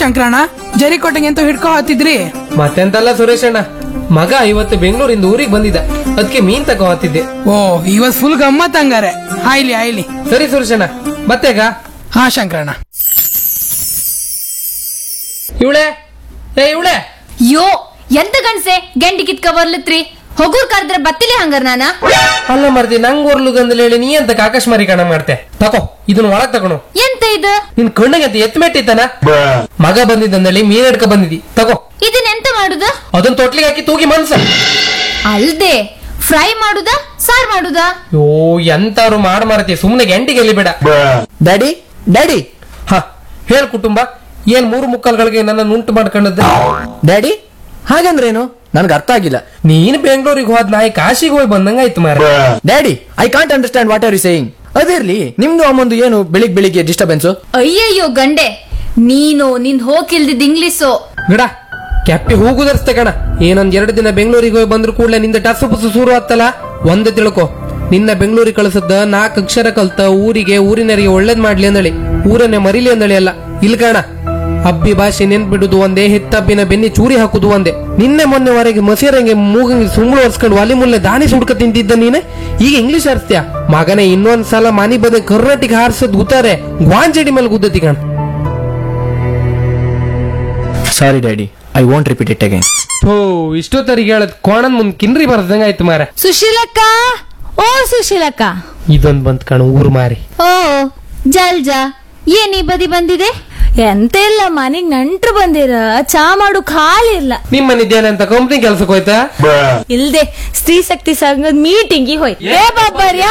ಶಂಕರಣ್ಣ ಜರಿಕೋಟೆಗೆ ಅಂತ ಹಿಡ್ಕೊ ಹತ್ತಿದ್ರಿ ಮತ್ತೆಂತಲ್ಲ ಸುರೇಶ್ ಅಣ್ಣ ಮಗ ಇವತ್ತು ಬೆಂಗಳೂರಿಂದ ಊರಿಗೆ ಬಂದಿದ್ದ ಅದಕ್ಕೆ ಮೀನ್ ತಗೋ ಹತ್ತಿದ್ದೆ ಓ ಇವತ್ ಫುಲ್ ಗಮ್ಮತ್ ಹಂಗಾರೆ ಆಯ್ಲಿ ಆಯ್ಲಿ ಸರಿ ಸುರೇಶ್ ಅಣ್ಣ ಮತ್ತೆಗ ಹಾ ಶಂಕರಣ್ಣ ಇವಳೆ ಏ ಇವಳೆ ಯೋ ಎಂತ ಗಂಡ್ಸೆ ಗೆಂಡಿ ಕಿತ್ಕ ಬರ್ಲತ್ರಿ ಹೊಗೂರ್ ಕರೆದ್ರೆ ಬತ್ತಿಲೆ ಹಂಗಾರ ನಾನ ಅಲ್ಲ ಮರ್ದಿ ನಂಗ್ ಓರ್ಲುಗಂದಲ್ ಹೇಳಿ ನೀ ಅಂತ ಆಕಾಶಮಾರಿ ಕಣ ಮಾಡ್ತೆ ತಕೋ ಇದನ್ನ ಒಳಗ್ ತಗೊಂಡು ಎಂತ ಇದು ನಿನ್ ಕಣ್ಣಿಗೆ ಅಂತ ಎತ್ ಮೆಟ್ಟಿತ್ತಾನ ಮಗ ಬಂದಿದ್ದಂದಲ್ಲಿ ಮೀನ್ ಹಿಡ್ಕ ಬಂದಿದಿ ತಗೋ ಇದನ್ನ ಎಂತ ಮಾಡುದ ಅದನ್ನ ತೊಟ್ಲಿಗೆ ಹಾಕಿ ತೂಗಿ ಮನ್ಸ ಅಲ್ದೆ ಫ್ರೈ ಮಾಡುದ ಸಾರ್ ಮಾಡುದ ಯೋ ಎಂತಾರು ಮಾಡ್ ಮಾರತಿ ಸುಮ್ನೆ ಗಂಟಿಗೆ ಎಲ್ಲಿ ಬೇಡ ಡ್ಯಾಡಿ ಡ್ಯಾಡಿ ಹ ಹೇಳ್ ಕುಟುಂಬ ಏನ್ ಮೂರು ಮುಕ್ಕಲ್ಗಳಿಗೆ ನನ್ನ ಉಂಟು ಮಾಡ್ಕೊಂಡದ್ದು ಡ್ಯಾಡಿ ಹಾಗಂದ್ರೇನು ನನ್ಗೆ ಅರ್ಥ ಆಗಿಲ್ಲ ನೀನ್ ಬೆಂಗಳೂರಿಗೆ ಹೋದ್ ನಾಯಿ ಕಾಶಿಗೆ ಹೋಗಿ ಬಂದಂಗಾಯ್ತು ಮಾರ daddy I can't understand what are you saying ಅದಿರ್ಲಿ ನಿಮ್ದು ಅಮ್ಮಂದು ಏನು ಬೆಳಿಗ್ ಬೆಳಿಗ್ಗೆ ಡಿಸ್ಟರ್ಬೆನ್ಸ್ ಅಯ್ಯಯ್ಯೋ ಗಂಡೆ ನೀನು ನಿನ್ ಹೋಗಿಲ್ದಿದ್ ಇಂಗ್ಲಿಸು ಗಿಡ ಕೆಪ್ಪಿ ಹೂಗುದರ್ಸ್ತೆ ಕಣ ಏನೊಂದ್ ಎರಡು ದಿನ ಬೆಂಗಳೂರಿಗೆ ಹೋಗಿ ಬಂದ್ರು ಕೂಡಲೇ ನಿಂದ ಟಸು ಪುಸು ಶುರು ಆತ್ತಲ್ಲ ಒಂದೇ ತಿಳ್ಕೊ ನಿನ್ನ ಬೆಂಗಳೂರಿಗೆ ಕಳಿಸದ್ದ ನಾಲ್ಕು ಅಕ್ಷರ ಕಲ್ತ ಊರಿಗೆ ಊರಿನರಿಗೆ ಒಳ್ಳೇದ್ ಮಾಡ್ಲಿ ಅಂದಳಿ ಊರನ್ನೇ ಮರಿಲಿ ಅಂದಳಿ ಅಲ್ಲ ಇಲ್ ಕಾಣ ಅಬ್ಬಿ ಭಾಷೆ ನೆನ್ಪಿಡುದು ಒಂದೇ ಹೆತ್ತಬ್ಬಿನ ಬೆನ್ನಿ ಚೂರಿ ಹಾಕುದು ಒಂದೇ ನಿನ್ನೆ ಮೊನ್ನೆವರೆಗೆ ಮಸೀರಂಗೆ ಮೂಗಂಗೆ ಸುಂಗುಳು ಒರ್ಸ್ಕೊಂಡು ಒಲಿ ಮುಲ್ಲೆ ದಾನಿ ಸುಡ್ಕ ತಿಂತಿದ್ದ ನೀನೆ ಈಗ ಇಂಗ್ಲಿಷ್ ಆರಿಸ್ತ್ಯಾ ಮಗನೇ ಇನ್ನೊಂದ್ ಸಲ ಮನಿ ಬದ ಕರ್ನಾಟಕ ಹಾರಿಸದ್ ಗುತ್ತಾರೆ ಗ್ವಾಂಜಡಿ ಮೇಲೆ ಗುದ್ದತಿ ಕಾಣ sorry daddy I want repeat it again though ಇಷ್ಟೊತ್ತರಿಗೆ ಹೇಳದ್ ಕೋಣನ್ ಮುಂದ್ ಕಿನ್ರಿ ಬರ್ದಂಗ ಆಯ್ತು ಮಾರ ಸುಶೀಲಕ್ಕ ಓ ಸುಶೀಲಕ್ಕ ಇದೊಂದ್ ಬಂತ್ ಕಣ ಊರ್ ಮಾರಿ ಓ ಜಲ್ಜಾ ಏನ್ ಈ ಬದಿ ಬಂದಿದೆ ಎಂತ ಇಲ್ಲ ಮನೆಗ್ ನೆಂಟ್ರು ಬಂದಿರ ಚಾ ಮಾಡು ಖಾಲಿ ಇಲ್ಲ ನಿಮ್ಮ ಮನಿದ್ದೇನೆ ಅಂತ ಕಂಪ್ನಿ ಕೆಲ್ಸಕ್ಕೆ ಹೋಯ್ತಾ ಇಲ್ದೆ ಸ್ತ್ರೀ ಶಕ್ತಿ ಸಂಘದ ಮೀಟಿಂಗ್ ಹೋಯ್ ಏ ಬಾಬರ್ಯಾ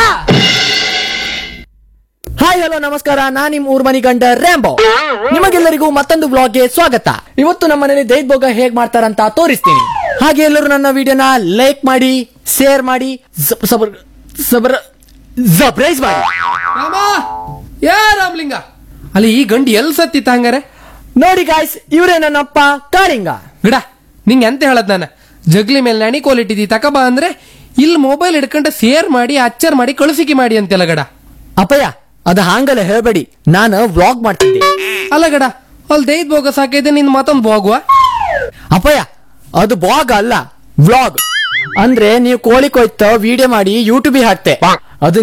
ಹಾಯ್ ಹಲೋ ನಮಸ್ಕಾರ ನಾನ್ ನಿಮ್ ಊರ್ ಮನಿ ಗಂಡ ರ್ಯಾಂಬೋ ನಿಮಗೆಲ್ಲರಿಗೂ ಮತ್ತೊಂದು ಬ್ಲಾಗ್ಗೆ ಸ್ವಾಗತ ಇವತ್ತು ನಮ್ಮ ಮನೇಲಿ ದೈದ್ ಭೋಗ ಹೇಗ್ ಮಾಡ್ತಾರಂತ ತೋರಿಸ್ತೀನಿ ಹಾಗೆ ಎಲ್ಲರೂ ನನ್ನ ವಿಡಿಯೋನ ಲೈಕ್ ಮಾಡಿ ಶೇರ್ ಮಾಡಿ ಜಬ್- ಸಬರ್ ಸಬರ್ ಸರ್ಪ್ರೈಸ್ ಮಾಡಿ ರಾಮ ಯಾ ರಾಮಲಿಂಗ ಅಲ್ಲಿ ಈ ಗಂಡಿ ಎಲ್ ಸತ್ತಿತ್ತ ಹಂಗಾರೆ ನೋಡಿ ಗಾಯ್ಸ್ ಇವರೇ ನನ್ನಪ್ಪ ಕಾಳಿಂಗ ಗಿಡ ನಿಂಗೆ ಎಂತ ಹೇಳದ್ ನಾನು ಜಗ್ಲಿ ಮೇಲೆ ನಣಿ ಕೋಲಿಟ್ಟಿದಿ ತಕಬಾ ಅಂದ್ರೆ ಇಲ್ಲಿ ಮೊಬೈಲ್ ಹಿಡ್ಕೊಂಡ ಶೇರ್ ಮಾಡಿ ಅಚ್ಚರ್ ಮಾಡಿ ಕಳುಸಿಕೆ ಮಾಡಿ ಅಂತೆಲ್ಲ ಗಡ ಅಪ್ಪಯ್ಯ ಅದು ಹಾಂಗಲ್ಲ ಹೇಳ್ಬೇಡಿ ನಾನು ವ್ಲಾಗ್ ಮಾಡ್ತಿದ್ದೆ ಅಲ್ಲ ಗಡ ಅಲ್ಲಿ ದೈದ್ ಭೋಗ ಸಾಕೈತೆ ನಿನ್ ಮತ್ತೊಂದು ಭೋಗವಾ ಅಪ್ಪಯ್ಯ ಅದು ಬ್ಲಾಗ್ ಅಲ್ಲ ವ್ಲಾಗ್ ಅಂದ್ರೆ ನೀವು ಕೋಳಿ ಕೊಯ್ತ ವಿಡಿಯೋ ಮಾಡಿ ಯೂಟ್ಯೂಬ್ ಹಾಕ್ತೆ ಅದು